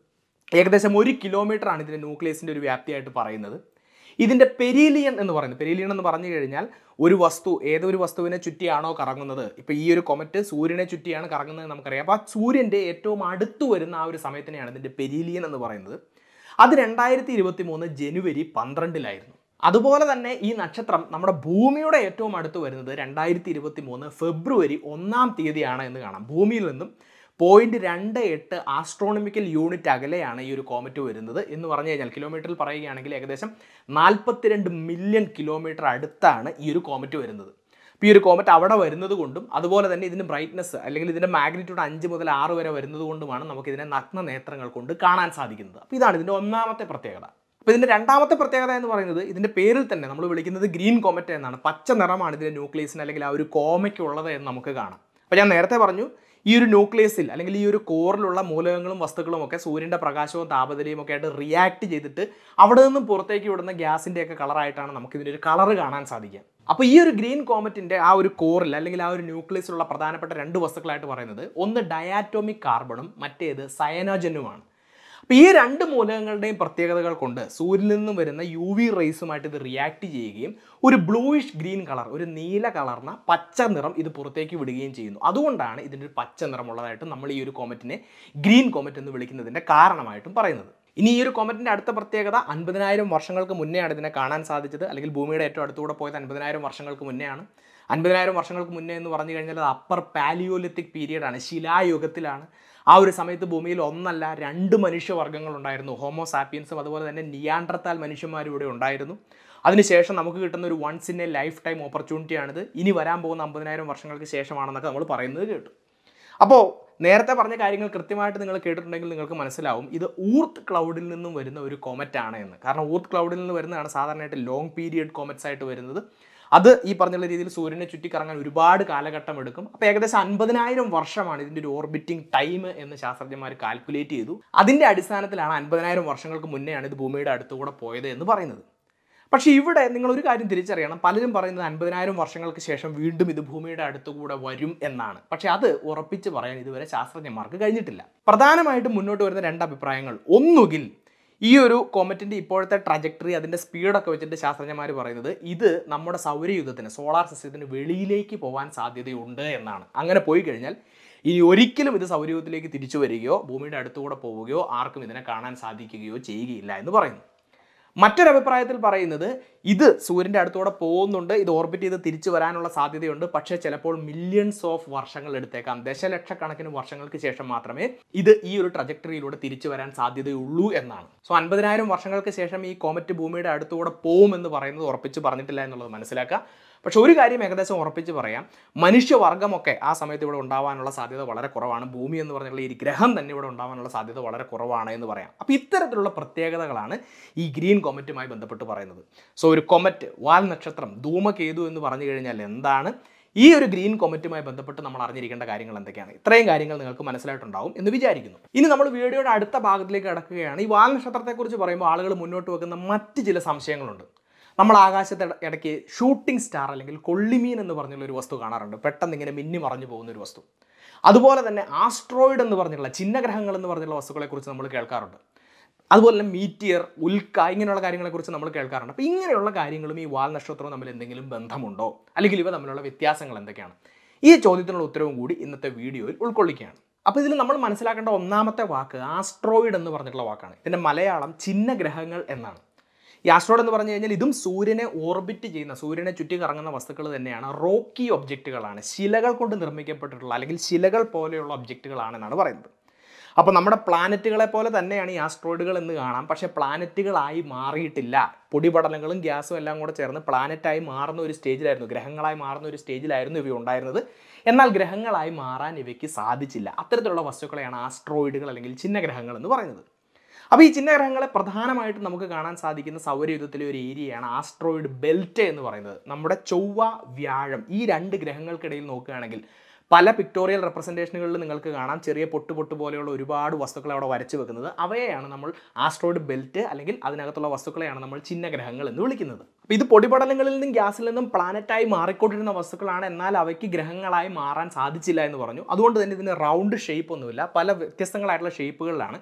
ഏകദേശം ഒരു കിലോമീറ്റർ ആണ് ഇതിൻ്റെ ന്യൂക്ലിയസിൻ്റെ ഒരു വ്യാപ്തിയായിട്ട് പറയുന്നത് ഇതിൻ്റെ പെരീലിയൻ എന്ന് പറയുന്നത് പെരീലിയൻ എന്ന് പറഞ്ഞു കഴിഞ്ഞാൽ ഒരു വസ്തു ഏതൊരു വസ്തുവിനെ ചുറ്റിയാണോ കറങ്ങുന്നത് ഇപ്പോൾ ഈ ഒരു കൊമറ്റ് സൂര്യനെ ചുറ്റിയാണ് കറങ്ങുന്നത് നമുക്കറിയാം അപ്പോൾ ആ സൂര്യൻ്റെ ഏറ്റവും അടുത്ത് വരുന്ന ആ ഒരു സമയത്തിനെയാണ് ഇതിൻ്റെ പെരീലിയൻ എന്ന് പറയുന്നത് അത് രണ്ടായിരത്തി ഇരുപത്തി മൂന്ന് ജനുവരി പന്ത്രണ്ടിലായിരുന്നു അതുപോലെ തന്നെ ഈ നക്ഷത്രം നമ്മുടെ ഭൂമിയുടെ ഏറ്റവും അടുത്ത് വരുന്നത് രണ്ടായിരത്തി ഇരുപത്തി മൂന്ന് ഫെബ്രുവരി ഒന്നാം തീയതിയാണ് എന്ന് കാണാം ഭൂമിയിൽ നിന്നും പോയിന്റ് രണ്ട് എട്ട് ആസ്ട്രോണമിക്കൽ യൂണിറ്റ് അകലെയാണ് ഈ ഒരു കോമറ്റ് വരുന്നത് എന്ന് പറഞ്ഞു കഴിഞ്ഞാൽ കിലോമീറ്ററിൽ പറയുകയാണെങ്കിൽ ഏകദേശം നാൽപ്പത്തിരണ്ട് മില്യൺ കിലോമീറ്റർ അടുത്താണ് ഈ ഒരു കോമറ്റ് വരുന്നത് അപ്പോൾ ഈ ഒരു കോമറ്റ് അവിടെ വരുന്നത് കൊണ്ടും അതുപോലെ തന്നെ ഇതിന് ബ്രൈറ്റ്നസ് അല്ലെങ്കിൽ ഇതിൻ്റെ മാഗ്നിറ്റ്യൂഡ് അഞ്ച് മുതൽ ആറ് വരെ വരുന്നത് കൊണ്ടുമാണ് നമുക്ക് ഇതിനെ നഗ്ന നേത്രങ്ങൾ കൊണ്ട് കാണാൻ സാധിക്കുന്നത് അപ്പോൾ ഇതാണ് ഇതിൻ്റെ ഒന്നാമത്തെ പ്രത്യേകത അപ്പോൾ ഇതിൻ്റെ രണ്ടാമത്തെ പ്രത്യേകത എന്ന് പറയുന്നത് ഇതിൻ്റെ പേരിൽ തന്നെ നമ്മൾ വിളിക്കുന്നത് ഗ്രീൻ കോമറ്റ് എന്നാണ് പച്ച നിറമാണ് ഇതിൻ്റെ ന്യൂക്ലിയസിന് അല്ലെങ്കിൽ ആ ഒരു കോമയ്ക്ക് ഉള്ളത് എന്ന് നമുക്ക് കാണാം അപ്പോൾ ഞാൻ നേരത്തെ പറഞ്ഞു ഈ ഒരു ന്യൂക്ലിയസിൽ അല്ലെങ്കിൽ ഈ ഒരു കോറിലുള്ള മൂലകങ്ങളും വസ്തുക്കളും ഒക്കെ സൂര്യൻ്റെ പ്രകാശവും താപനിലയും ഒക്കെ ആയിട്ട് റിയാക്ട് ചെയ്തിട്ട് അവിടെ നിന്നും പുറത്തേക്ക് വിടുന്ന ഗ്യാസിൻ്റെ ഒക്കെ കളറായിട്ടാണ് നമുക്ക് ഇതിൻ്റെ ഒരു കളർ കാണാൻ സാധിക്കുക അപ്പോൾ ഈ ഒരു ഗ്രീൻ കോമറ്റിൻ്റെ ആ ഒരു കോറിൽ അല്ലെങ്കിൽ ആ ഒരു ന്യൂക്ലിയസിലുള്ള പ്രധാനപ്പെട്ട രണ്ട് വസ്തുക്കളായിട്ട് പറയുന്നത് ഒന്ന് ഡയാറ്റോമിക് കാർബണും മറ്റേത് സയനോജനുമാണ് അപ്പോൾ ഈ രണ്ട് മൂലകങ്ങളുടെയും പ്രത്യേകതകൾ കൊണ്ട് സൂര്യനിൽ നിന്നും വരുന്ന യു വി റേസുമായിട്ട് ഇത് റിയാക്ട് ചെയ്യുകയും ഒരു ബ്ലൂയിഷ് ഗ്രീൻ കളർ ഒരു നീല കളർന്ന പച്ച നിറം ഇത് പുറത്തേക്ക് വിടുകയും ചെയ്യുന്നു അതുകൊണ്ടാണ് ഇതിൻ്റെ ഒരു പച്ച നിറമുള്ളതായിട്ട് നമ്മൾ ഈ ഒരു കോമറ്റിനെ ഗ്രീൻ കോമറ്റ് എന്ന് വിളിക്കുന്നതിൻ്റെ കാരണമായിട്ടും പറയുന്നത് ഇനി ഈ ഒരു കോമറ്റിൻ്റെ അടുത്ത പ്രത്യേകത അൻപതിനായിരം വർഷങ്ങൾക്ക് മുന്നെയാണ് ഇതിനെ കാണാൻ സാധിച്ചത് അല്ലെങ്കിൽ ഭൂമിയുടെ ഏറ്റവും അടുത്തുകൂടെ പോയത് അൻപതിനായിരം വർഷങ്ങൾക്ക് മുന്നെയാണ് അൻപതിനായിരം വർഷങ്ങൾക്ക് മുന്നേ എന്ന് പറഞ്ഞു കഴിഞ്ഞാൽ അത് അപ്പർ പാലിയോലിത്തിക് പീരീഡാണ് ശിലായുഗത്തിലാണ് ആ ഒരു സമയത്ത് ഭൂമിയിൽ ഒന്നല്ല രണ്ട് മനുഷ്യവർഗ്ഗങ്ങൾ ഉണ്ടായിരുന്നു ഹോമോ സാപ്പിയൻസും അതുപോലെ തന്നെ നിയാൻഡർത്താൽ മനുഷ്യന്മാരും ഇവിടെ ഉണ്ടായിരുന്നു അതിനുശേഷം നമുക്ക് കിട്ടുന്ന ഒരു once in a lifetime ഓപ്പർച്യൂണിറ്റിയാണിത് ഇനി വരാൻ പോകുന്ന അമ്പതിനായിരം വർഷങ്ങൾക്ക് ശേഷമാണെന്നൊക്കെ നമ്മൾ പറയുന്നത് കേട്ടു അപ്പോൾ നേരത്തെ പറഞ്ഞ കാര്യങ്ങൾ കൃത്യമായിട്ട് നിങ്ങൾ കേട്ടിട്ടുണ്ടെങ്കിൽ നിങ്ങൾക്ക് മനസ്സിലാവും ഇത് ഊർത്ത് ക്ലൗഡിൽ നിന്നും വരുന്ന ഒരു കോമറ്റ് ആണ് എന്ന് കാരണം ഊർത്ത് ക്ലൗഡിൽ നിന്ന് വരുന്നതാണ് സാധാരണയായിട്ട് ലോങ് പീരിയഡ് കോമറ്റ്സ് ആയിട്ട് വരുന്നത് അത് ഈ പറഞ്ഞുള്ള രീതിയിൽ സൂര്യനെ ചുറ്റിക്കറങ്ങാൻ ഒരുപാട് കാലഘട്ടം എടുക്കും അപ്പോൾ ഏകദേശം അൻപതിനായിരം വർഷമാണ് ഇതിൻ്റെ ഒരു ഓർബിറ്റിംഗ് ടൈം എന്ന് ശാസ്ത്രജ്ഞന്മാർ കാൽക്കുലേറ്റ് ചെയ്തു അതിൻ്റെ അടിസ്ഥാനത്തിലാണ് അൻപതിനായിരം വർഷങ്ങൾക്ക് മുന്നെയാണ് ഇത് ഭൂമിയുടെ അടുത്തുകൂടെ പോയത് എന്ന് പറയുന്നത് പക്ഷേ ഇവിടെ നിങ്ങൾ ഒരു കാര്യം തിരിച്ചറിയണം പലരും പറയുന്നത് അൻപതിനായിരം വർഷങ്ങൾക്ക് ശേഷം വീണ്ടും ഇത് ഭൂമിയുടെ അടുത്തുകൂടെ വരും എന്നാണ് പക്ഷേ അത് ഉറപ്പിച്ച് പറയാൻ ഇതുവരെ ശാസ്ത്രജ്ഞന്മാർക്ക് കഴിഞ്ഞിട്ടില്ല പ്രധാനമായിട്ടും മുന്നോട്ട് വരുന്ന രണ്ട് അഭിപ്രായങ്ങൾ ഒന്നുകിൽ ഈ ഒരു കോമറ്റിൻ്റെ ഇപ്പോഴത്തെ ട്രജക്ടറി അതിൻ്റെ സ്പീഡൊക്കെ വെച്ചിട്ട് ശാസ്ത്രജ്ഞന്മാർ പറയുന്നത് ഇത് നമ്മുടെ സൗരയുഗത്തിന് സോളാർ സിസ്റ്റത്തിന് വെളിയിലേക്ക് പോകാൻ സാധ്യതയുണ്ട് എന്നാണ് അങ്ങനെ പോയി കഴിഞ്ഞാൽ ഇനി ഒരിക്കലും ഇത് സൗരയുഗത്തിലേക്ക് തിരിച്ചു വരികയോ ഭൂമിയുടെ അടുത്തുകൂടെ പോവുകയോ ആർക്കും ഇതിനെ കാണാൻ സാധിക്കുകയോ ചെയ്യുകയില്ല എന്ന് പറയുന്നു മറ്റൊരു അഭിപ്രായത്തിൽ പറയുന്നത് ഇത് സൂര്യൻ്റെ അടുത്തൂടെ പോകുന്നുണ്ട് ഇത് ഓർബിറ്റ് ചെയ്ത് തിരിച്ചു വരാനുള്ള സാധ്യതയുണ്ട് പക്ഷേ ചിലപ്പോൾ മില്യൺസ് ഓഫ് വർഷങ്ങൾ എടുത്തേക്കാം ദശലക്ഷക്കണക്കിന് വർഷങ്ങൾക്ക് ശേഷം മാത്രമേ ഇത് ഈ ഒരു ട്രജക്ടറിയിലൂടെ തിരിച്ചു വരാൻ സാധ്യതയുള്ളൂ എന്നാണ് സോ അൻപതിനായിരം വർഷങ്ങൾക്ക് ശേഷം ഈ കോമറ്റ് ഭൂമിയുടെ അടുത്തൂടെ പോകുമെന്ന് പറയുന്നത് ഉറപ്പിച്ച് പറഞ്ഞിട്ടില്ല എന്നുള്ളത് മനസ്സിലാക്കുക പക്ഷെ ഒരു കാര്യം ഏകദേശം ഉറപ്പിച്ച് പറയാം മനുഷ്യവർഗ്ഗമൊക്കെ ആ സമയത്ത് ഇവിടെ ഉണ്ടാവാനുള്ള സാധ്യത വളരെ കുറവാണ് ഭൂമി എന്ന് പറഞ്ഞുള്ള ഈ ഗ്രഹം തന്നെ ഇവിടെ ഉണ്ടാവാനുള്ള സാധ്യത വളരെ കുറവാണ് എന്ന് പറയാം അപ്പോൾ ഇത്തരത്തിലുള്ള പ്രത്യേകതകളാണ് ഈ ഗ്രീൻ കൊമറ്റുമായി ബന്ധപ്പെട്ട് പറയുന്നത് സോ ഒരു കൊമറ്റ് വാൽ നക്ഷത്രം ധൂമകേതു എന്ന് പറഞ്ഞു കഴിഞ്ഞാൽ എന്താണ് ഈ ഒരു ഗ്രീൻ കൊമറ്റുമായി ബന്ധപ്പെട്ട് നമ്മൾ അറിഞ്ഞിരിക്കേണ്ട കാര്യങ്ങൾ എന്തൊക്കെയാണ് ഇത്രയും കാര്യങ്ങൾ നിങ്ങൾക്ക് മനസ്സിലായിട്ടുണ്ടാവും എന്ന് വിചാരിക്കുന്നു ഇനി നമ്മൾ വീഡിയോയുടെ അടുത്ത ഭാഗത്തിലേക്ക് കിടക്കുകയാണ് ഈ വാൽ നക്ഷത്രത്തെക്കുറിച്ച് പറയുമ്പോൾ ആളുകൾ മുന്നോട്ട് വെക്കുന്ന മറ്റ് ചില സംശയങ്ങളുണ്ട് നമ്മൾ ആകാശത്ത് ഇട- ഇടയ്ക്ക് ഷൂട്ടിംഗ് സ്റ്റാർ അല്ലെങ്കിൽ കൊള്ളിമീൻ എന്ന് പറഞ്ഞുള്ള ഒരു വസ്തു കാണാറുണ്ട് പെട്ടെന്ന് ഇങ്ങനെ മിന്നി മറഞ്ഞു പോകുന്ന ഒരു വസ്തു അതുപോലെ തന്നെ ആസ്ട്രോയിഡ് എന്ന് പറഞ്ഞുള്ള ചിഹ്നഗ്രഹങ്ങൾ എന്ന് പറഞ്ഞുള്ള വസ്തുക്കളെക്കുറിച്ച് നമ്മൾ കേൾക്കാറുണ്ട് അതുപോലെ തന്നെ മീറ്റിയർ ഉൽക്ക ഇങ്ങനെയുള്ള കാര്യങ്ങളെക്കുറിച്ച് നമ്മൾ കേൾക്കാറുണ്ട് അപ്പോൾ ഇങ്ങനെയുള്ള കാര്യങ്ങളും ഈ വാൽ നക്ഷത്രവും തമ്മിൽ എന്തെങ്കിലും ബന്ധമുണ്ടോ അല്ലെങ്കിൽ ഇവ തമ്മിലുള്ള വ്യത്യാസങ്ങൾ എന്തൊക്കെയാണ് ഈ ചോദ്യത്തിനുള്ള ഉത്തരവും കൂടി ഇന്നത്തെ വീഡിയോയിൽ ഉൾക്കൊള്ളിക്കുകയാണ് അപ്പോൾ ഇതിൽ നമ്മൾ മനസ്സിലാക്കേണ്ട ഒന്നാമത്തെ വാക്ക് ആസ്ട്രോയിഡ് എന്ന് പറഞ്ഞിട്ടുള്ള വാക്കാണ് ഇതിൻ്റെ മലയാളം ചിഹ്നഗ്രഹങ്ങൾ എന്നാണ് ഈ ആസ്ട്രോയിഡ് എന്ന് പറഞ്ഞു കഴിഞ്ഞാൽ ഇതും സൂര്യനെ ഓർബിറ്റ് ചെയ്യുന്ന സൂര്യനെ ചുറ്റി കറങ്ങുന്ന വസ്തുക്കൾ തന്നെയാണ് റോക്കി ഒബ്ജക്റ്റുകളാണ് ശിലകൾ കൊണ്ട് നിർമ്മിക്കപ്പെട്ടിട്ടുള്ള അല്ലെങ്കിൽ ശിലകൾ പോലെയുള്ള ഒബ്ജക്റ്റുകളാണെന്നാണ് പറയുന്നത് അപ്പോൾ നമ്മുടെ പ്ലാനറ്റുകളെ പോലെ തന്നെയാണ് ഈ ആസ്ട്രോയിഡുകൾ എന്ന് കാണാം പക്ഷേ പ്ലാനറ്റുകളായി മാറിയിട്ടില്ല പൊടിപടലങ്ങളും ഗ്യാസും എല്ലാം കൂടെ ചേർന്ന് പ്ലാനറ്റായി മാറുന്ന ഒരു സ്റ്റേജിലായിരുന്നു ഗ്രഹങ്ങളായി മാറുന്ന ഒരു സ്റ്റേജിലായിരുന്നു ഇവ ഉണ്ടായിരുന്നത് എന്നാൽ ഗ്രഹങ്ങളായി മാറാൻ ഇവയ്ക്ക് സാധിച്ചില്ല അത്തരത്തിലുള്ള വസ്തുക്കളെയാണ് ആസ്ട്രോയിഡുകൾ അല്ലെങ്കിൽ ചിഹ്നഗ്രഹങ്ങൾ എന്ന് പറയുന്നത് അപ്പോൾ ഈ ചിഹ്നഗ്രഹങ്ങളെ പ്രധാനമായിട്ടും നമുക്ക് കാണാൻ സാധിക്കുന്ന സൗരയുധത്തിലെ ഒരു ഏരിയയാണ് ആസ്ട്രോയിഡ് ബെൽറ്റ് എന്ന് പറയുന്നത് നമ്മുടെ ചൊവ്വ വ്യാഴം ഈ രണ്ട് ഗ്രഹങ്ങൾക്കിടയിൽ നോക്കുകയാണെങ്കിൽ പല പിക്ടോറിയൽ റെപ്രസെൻറ്റേഷനുകളിൽ നിങ്ങൾക്ക് കാണാം ചെറിയ പൊട്ട് പൊട്ട് പോലെയുള്ള ഒരുപാട് വസ്തുക്കൾ അവിടെ വരച്ചു വെക്കുന്നത് അവയെയാണ് നമ്മൾ ആസ്ട്രോയിഡ് ബെൽറ്റ് അല്ലെങ്കിൽ അതിനകത്തുള്ള വസ്തുക്കളെയാണ് നമ്മൾ ചിഹ്നഗ്രഹങ്ങൾ എന്ന് വിളിക്കുന്നത് അപ്പോൾ ഇത് പൊടിപടലങ്ങളിൽ നിന്നും ഗ്യാസിൽ നിന്നും പ്ലാനറ്റായി മാറിക്കൊണ്ടിരുന്ന വസ്തുക്കളാണ് എന്നാൽ അവയ്ക്ക് ഗ്രഹങ്ങളായി മാറാൻ സാധിച്ചില്ല എന്ന് പറഞ്ഞു അതുകൊണ്ട് തന്നെ ഇതിന് റൗണ്ട് ഷേപ്പ് ഒന്നുമില്ല പല വ്യത്യസ്തങ്ങളായിട്ടുള്ള ഷേപ്പുകളിലാണ്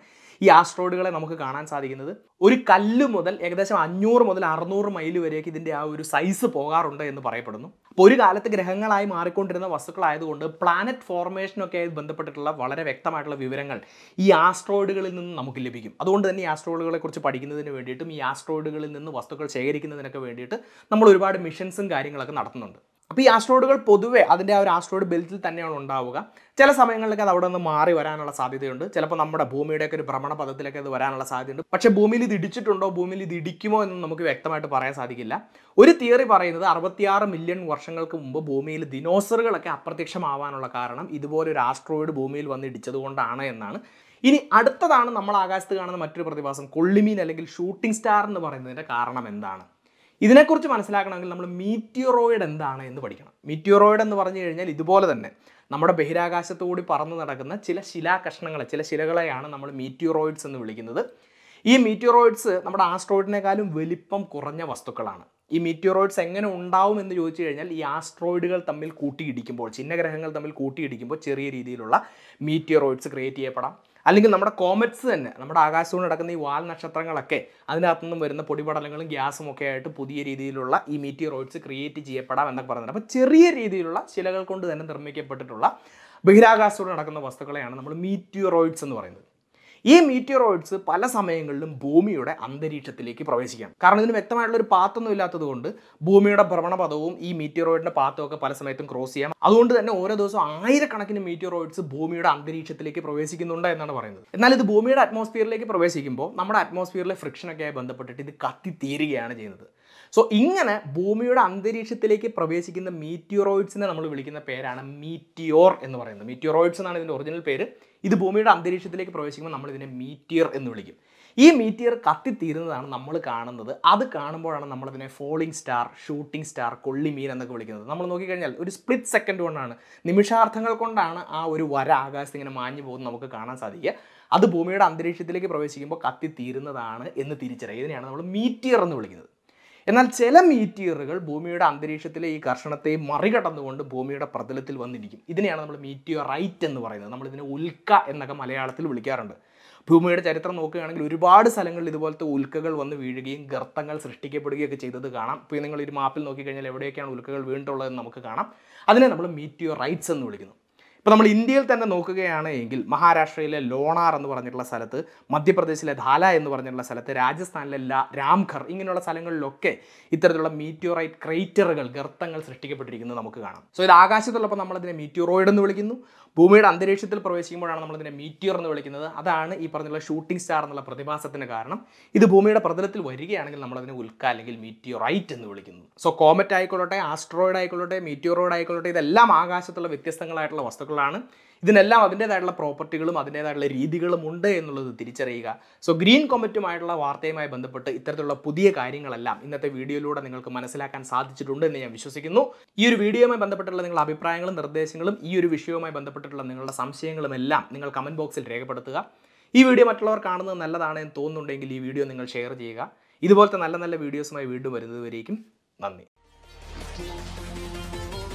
ഈ ആസ്ട്രോയിഡുകളെ നമുക്ക് കാണാൻ സാധിക്കുന്നത് ഒരു കല്ല് മുതൽ ഏകദേശം അഞ്ഞൂറ് മുതൽ അറുന്നൂറ് മൈൽ വരെയൊക്കെ ഇതിൻ്റെ ആ ഒരു സൈസ് പോകാറുണ്ട് എന്ന് പറയപ്പെടുന്നു അപ്പോൾ ഒരു കാലത്ത് ഗ്രഹങ്ങളായി മാറിക്കൊണ്ടിരുന്ന വസ്തുക്കളായതുകൊണ്ട് പ്ലാനറ്റ് ഫോർമേഷനൊക്കെ ആയി ബന്ധപ്പെട്ടിട്ടുള്ള വളരെ വ്യക്തമായിട്ടുള്ള വിവരങ്ങൾ ഈ ആസ്ട്രോയിഡുകളിൽ നിന്ന് നമുക്ക് ലഭിക്കും അതുകൊണ്ട് തന്നെ ഈ ആസ്ട്രോയിഡുകളെ കുറിച്ച് പഠിക്കുന്നതിന് വേണ്ടിയിട്ടും ഈ ആസ്ട്രോയിഡുകളിൽ നിന്ന് വസ്തുക്കൾ ശേഖരിക്കുന്നതിനൊക്കെ വേണ്ടിയിട്ട് നമ്മൾ ഒരുപാട് മിഷൻസും കാര്യങ്ങളൊക്കെ നടത്തുന്നുണ്ട് അപ്പോൾ ഈ ആസ്ട്രോയിഡുകൾ പൊതുവെ അതിൻ്റെ ആ ഒരു ആസ്ട്രോയിഡ് ബെൽറ്റിൽ തന്നെയാണ് ഉണ്ടാവുക ചില സമയങ്ങളിലൊക്കെ അത് അവിടെ നിന്ന് മാറി വരാനുള്ള സാധ്യതയുണ്ട് ചിലപ്പോൾ നമ്മുടെ ഭൂമിയുടെയൊക്കെ ഒരു ഭ്രമണ പദത്തിലൊക്കെ അത് വരാനുള്ള സാധ്യതയുണ്ട് പക്ഷേ ഭൂമിയിൽ ഇത് ഇടിച്ചിട്ടുണ്ടോ ഭൂമിയിൽ ഇത് ഇടിക്കുമോ എന്ന് നമുക്ക് വ്യക്തമായിട്ട് പറയാൻ സാധിക്കില്ല ഒരു തിയറി പറയുന്നത് അറുപത്തിയാറ് മില്യൺ വർഷങ്ങൾക്ക് മുമ്പ് ഭൂമിയിൽ ദിനോസറുകളൊക്കെ അപ്രത്യക്ഷമാവാനുള്ള കാരണം ഇതുപോലെ ഒരു ആസ്ട്രോയിഡ് ഭൂമിയിൽ വന്ന് ഇടിച്ചത് കൊണ്ടാണ് എന്നാണ് ഇനി അടുത്തതാണ് നമ്മൾ ആകാശത്ത് കാണുന്ന മറ്റൊരു പ്രതിഭാസം കൊള്ളിമീൻ അല്ലെങ്കിൽ ഷൂട്ടിംഗ് സ്റ്റാർ എന്ന് പറയുന്നതിൻ്റെ കാരണം എന്താണ് ഇതിനെക്കുറിച്ച് മനസ്സിലാക്കണമെങ്കിൽ നമ്മൾ മീറ്റിയോറോയിഡ് എന്താണ് എന്ന് പഠിക്കണം മീറ്റിയോറോയിഡ് എന്ന് പറഞ്ഞു കഴിഞ്ഞാൽ ഇതുപോലെ തന്നെ നമ്മുടെ ബഹിരാകാശത്തുകൂടി പറന്നു നടക്കുന്ന ചില ശിലാകഷ്ണങ്ങളെ ചില ശിലകളെയാണ് നമ്മൾ മീറ്റിയോറോയിഡ്സ് എന്ന് വിളിക്കുന്നത് ഈ മീറ്റിയോറോയിഡ്സ് നമ്മുടെ ആസ്ട്രോയിഡിനേക്കാളും വലിപ്പം കുറഞ്ഞ വസ്തുക്കളാണ് ഈ മീറ്റിയോറോയിഡ്സ് എങ്ങനെ ഉണ്ടാവും എന്ന് ചോദിച്ചു കഴിഞ്ഞാൽ ഈ ആസ്ട്രോയിഡുകൾ തമ്മിൽ കൂട്ടിയിടിക്കുമ്പോൾ ചിഹ്നഗ്രഹങ്ങൾ തമ്മിൽ കൂട്ടിയിടിക്കുമ്പോൾ ചെറിയ രീതിയിലുള്ള മീറ്റിയോറോയിഡ്സ് ക്രിയേറ്റ് ചെയ്യപ്പെടാം അല്ലെങ്കിൽ നമ്മുടെ കോമറ്റ്സ് തന്നെ നമ്മുടെ ആകാശത്തോട് നടക്കുന്ന ഈ വാൽ നക്ഷത്രങ്ങളൊക്കെ അതിനകത്തു നിന്നും വരുന്ന പൊടിപടലങ്ങളും ഗ്യാസും ഒക്കെ ആയിട്ട് പുതിയ രീതിയിലുള്ള ഈ മീറ്റിയോറോയിഡ്സ് ക്രിയേറ്റ് ചെയ്യപ്പെടാം എന്നൊക്കെ പറയുന്നത് അപ്പോൾ ചെറിയ രീതിയിലുള്ള ശിലകൾ കൊണ്ട് തന്നെ നിർമ്മിക്കപ്പെട്ടിട്ടുള്ള ബഹിരാകാശത്തോട് നടക്കുന്ന വസ്തുക്കളെയാണ് നമ്മൾ മീറ്റിയോറോയിഡ്സ് എന്ന് പറയുന്നത് ഈ മീറ്റിയോറോയിഡ്സ് പല സമയങ്ങളിലും ഭൂമിയുടെ അന്തരീക്ഷത്തിലേക്ക് പ്രവേശിക്കാം കാരണം ഇതിന് വ്യക്തമായിട്ടുള്ള ഒരു പാത്തൊന്നും ഇല്ലാത്തത് കൊണ്ട് ഭൂമിയുടെ ഭ്രമണപഥവും ഈ മീറ്റിയോറോയിഡിന്റെ പാത്തും ഒക്കെ പല സമയത്തും ക്രോസ് ചെയ്യാം അതുകൊണ്ട് തന്നെ ഓരോ ദിവസവും ആയിരക്കണക്കിന് മീറ്റിയോറോയിഡ്സ് ഭൂമിയുടെ അന്തരീക്ഷത്തിലേക്ക് പ്രവേശിക്കുന്നുണ്ട് എന്നാണ് പറയുന്നത് എന്നാൽ ഇത് ഭൂമിയുടെ അറ്റ്മോസ്ഫിയറിലേക്ക് പ്രവേശിക്കുമ്പോൾ നമ്മുടെ അറ്റ്മോസ്ഫിയറിലെ ഫ്രിക്ഷനൊക്കെ ആയി ബന്ധപ്പെട്ടിട്ട് ഇത് കത്തിത്തീരുകയാണ് ചെയ്യുന്നത് സോ ഇങ്ങനെ ഭൂമിയുടെ അന്തരീക്ഷത്തിലേക്ക് പ്രവേശിക്കുന്ന മീറ്റിയോറോയിഡ്സിനെ നമ്മൾ വിളിക്കുന്ന പേരാണ് മീറ്റിയോർ എന്ന് പറയുന്നത് മീറ്റിയോറോയിഡ്സ് എന്നാണ് ഇതിൻ്റെ ഒറിജിനൽ പേര് ഇത് ഭൂമിയുടെ അന്തരീക്ഷത്തിലേക്ക് പ്രവേശിക്കുമ്പോൾ നമ്മൾ ഇതിനെ മീറ്റിയർ എന്ന് വിളിക്കും ഈ മീറ്റിയർ കത്തിത്തീരുന്നതാണ് നമ്മൾ കാണുന്നത് അത് കാണുമ്പോഴാണ് നമ്മളതിനെ ഫോളിംഗ് സ്റ്റാർ ഷൂട്ടിംഗ് സ്റ്റാർ കൊള്ളിമീൻ എന്നൊക്കെ വിളിക്കുന്നത് നമ്മൾ നോക്കിക്കഴിഞ്ഞാൽ ഒരു സ്പ്ലിറ്റ് സെക്കൻഡ് കൊണ്ടാണ് നിമിഷാർത്ഥങ്ങൾ കൊണ്ടാണ് ആ ഒരു വര ആകാശത്ത് ഇങ്ങനെ മാഞ്ഞു പോകുന്നത് നമുക്ക് കാണാൻ സാധിക്കുക അത് ഭൂമിയുടെ അന്തരീക്ഷത്തിലേക്ക് പ്രവേശിക്കുമ്പോൾ കത്തിത്തീരുന്നതാണ് എന്ന് തിരിച്ചറിയുക ഇതിനെയാണ് നമ്മൾ മീറ്റിയർ എന്ന് വിളിക്കുന്നത് എന്നാൽ ചില മീറ്റിയറുകൾ ഭൂമിയുടെ അന്തരീക്ഷത്തിലെ ഈ കർഷണത്തെ മറികടന്നുകൊണ്ട് ഭൂമിയുടെ പ്രതലത്തിൽ വന്നിരിക്കും ഇതിനെയാണ് നമ്മൾ മീറ്റിയോറൈറ്റ് എന്ന് പറയുന്നത് നമ്മൾ ഇതിനെ ഉൽക്ക എന്നൊക്കെ മലയാളത്തിൽ വിളിക്കാറുണ്ട് ഭൂമിയുടെ ചരിത്രം നോക്കുകയാണെങ്കിൽ ഒരുപാട് സ്ഥലങ്ങളിൽ ഇതുപോലത്തെ ഉൽക്കകൾ വന്ന് വീഴുകയും ഗർത്തങ്ങൾ സൃഷ്ടിക്കപ്പെടുകയൊക്കെ ചെയ്തത് കാണാം ഇപ്പോൾ നിങ്ങൾ ഒരു മാപ്പിൽ നോക്കിക്കഴിഞ്ഞാൽ എവിടെയൊക്കെയാണ് ഉൽക്കകൾ വീണിട്ടുള്ളതെന്ന് നമുക്ക് കാണാം അതിനെ നമ്മൾ മീറ്റിയോറൈറ്റ്സ് എന്ന് വിളിക്കുന്നു ഇപ്പോൾ നമ്മൾ ഇന്ത്യയിൽ തന്നെ നോക്കുകയാണ് എങ്കിൽ മഹാരാഷ്ട്രയിലെ ലോണാർ എന്ന് പറഞ്ഞിട്ടുള്ള സ്ഥലത്ത് മധ്യപ്രദേശിലെ ധാല എന്ന് പറഞ്ഞിട്ടുള്ള സ്ഥലത്ത് രാജസ്ഥാനിലെ ലാ രാംഘർ ഇങ്ങനെയുള്ള സ്ഥലങ്ങളിലൊക്കെ ഇത്തരത്തിലുള്ള മീറ്റിയോറൈറ്റ് ക്രൈറ്ററുകൾ ഗർത്തങ്ങൾ സൃഷ്ടിക്കപ്പെട്ടിരിക്കുന്നത് നമുക്ക് കാണാം സോ ഇത് ആകാശത്തുള്ളപ്പോൾ നമ്മളതിനെ മീറ്റിയോറോയിഡ് എന്ന് വിളിക്കുന്നു ഭൂമിയുടെ അന്തരീക്ഷത്തിൽ പ്രവേശിക്കുമ്പോഴാണ് നമ്മളതിനെ മീറ്റിയർ എന്ന് വിളിക്കുന്നത് അതാണ് ഈ പറഞ്ഞുള്ള ഷൂട്ടിംഗ് സ്റ്റാർ എന്നുള്ള പ്രതിഭാസത്തിന് കാരണം ഇത് ഭൂമിയുടെ പ്രതലത്തിൽ വരികയാണെങ്കിൽ നമ്മളതിനെ ഉൽക്ക അല്ലെങ്കിൽ മീറ്റിയോറൈറ്റ് എന്ന് വിളിക്കുന്നു സോ കോമറ്റ് ആയിക്കൊള്ളട്ടെ ആസ്ട്രോയിഡ് ആയിക്കൊള്ളട്ടെ മീറ്റിയോറോയിഡ് ആയിക്കൊള്ളട്ടെ ഇതെല്ലാം ആകാശത്തുള്ള വ്യത്യസ്തങ്ങളായിട്ടുള്ള വസ്തുക്കളാണ് ഇതിനെല്ലാം അതിൻ്റേതായിട്ടുള്ള പ്രോപ്പർട്ടികളും അതിൻ്റേതായിട്ടുള്ള രീതികളും ഉണ്ട് എന്നുള്ളത് തിരിച്ചറിയുക സോ ഗ്രീൻ കൊമറ്റുമായിട്ടുള്ള വാർത്തയുമായി ബന്ധപ്പെട്ട് ഇത്തരത്തിലുള്ള പുതിയ കാര്യങ്ങളെല്ലാം ഇന്നത്തെ വീഡിയോയിലൂടെ നിങ്ങൾക്ക് മനസ്സിലാക്കാൻ സാധിച്ചിട്ടുണ്ട് എന്ന് ഞാൻ വിശ്വസിക്കുന്നു ഈ ഒരു വീഡിയോയുമായി ബന്ധപ്പെട്ടുള്ള നിങ്ങളുടെ അഭിപ്രായങ്ങളും നിർദ്ദേശങ്ങളും ഈ ഒരു വിഷയവുമായി ബന്ധപ്പെട്ടിട്ടുള്ള നിങ്ങളുടെ സംശയങ്ങളും എല്ലാം നിങ്ങൾ കമൻറ്റ് ബോക്സിൽ രേഖപ്പെടുത്തുക ഈ വീഡിയോ മറ്റുള്ളവർ കാണുന്നത് നല്ലതാണ് എന്ന് തോന്നുന്നുണ്ടെങ്കിൽ ഈ വീഡിയോ നിങ്ങൾ ഷെയർ ചെയ്യുക ഇതുപോലത്തെ നല്ല നല്ല വീഡിയോസുമായി വീണ്ടും വരുന്നത് വരേക്കും നന്ദി